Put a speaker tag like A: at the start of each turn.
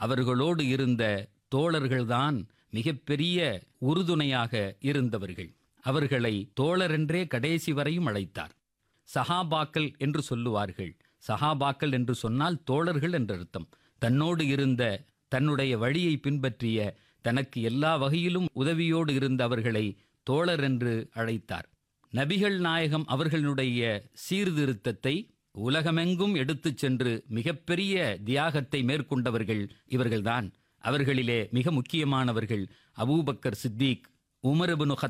A: அவர்களோடு இருந்த தோழர்கள்தான் மிகப்பெரிய உறுதுணையாக இருந்தவர்கள் அவர்களை தோழரென்றே கடைசி வரையும் அழைத்தார் சஹாபாக்கள் என்று சொல்லுவார்கள் சஹாபாக்கள் என்று சொன்னால் தோழர்கள் என்று அர்த்தம் தன்னோடு இருந்த தன்னுடைய வழியை பின்பற்றிய தனக்கு எல்லா வகையிலும் உதவியோடு இருந்த அவர்களை தோழர் என்று அழைத்தார் நபிகள் நாயகம் அவர்களுடைய சீர்திருத்தத்தை உலகமெங்கும் எடுத்துச் சென்று மிகப்பெரிய தியாகத்தை மேற்கொண்டவர்கள் இவர்கள்தான் அவர்களிலே மிக முக்கியமானவர்கள் அபூபக்கர் சித்திக் உமர் இப்னு